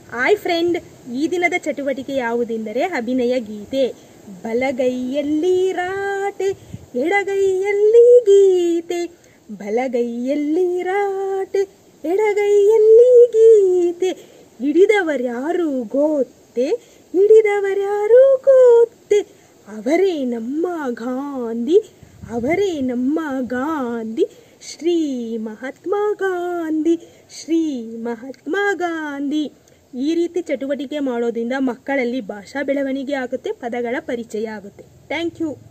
ಆಯ್ friend ಈ ದಿನದ ಚಟುವಟಿಕೆ ಯಾವುದೆಂದರೆ ಅಭಿನಯ ಗೀತೆ ಬಲಗೈಯಲ್ಲಿ ರಾಟೆ ಎಡಗೈಯಲ್ಲಿ ಗೀತೆ ಬಲಗೈಯಲ್ಲಿ ರಾಟೆ ಎಡಗೈಯಲ್ಲಿ ಗೀತೆ ಹಿಡಿದವರ್ಯಾರು ಗೊತ್ತೇ ಹಿಡಿದವರ್ಯಾರು ಗೊತ್ತೇ ಅವರೇ ನಮ್ಮ ಗಾಂಧಿ ಅವರೇ ನಮ್ಮ ಗಾಂಧಿ ಶ್ರೀ ಮಹಾತ್ಮ ಗಾಂಧಿ ಶ್ರೀ ಮಹಾತ್ಮ ಗಾಂಧಿ ಈ ರೀತಿ ಚಟುವಟಿಕೆ ಮಾಡೋದ್ರಿಂದ ಮಕ್ಕಳಲ್ಲಿ ಭಾಷಾ ಬೆಳವಣಿಗೆ ಆಗುತ್ತೆ ಪದಗಳ ಪರಿಚಯ ಆಗುತ್ತೆ ಥ್ಯಾಂಕ್ ಯು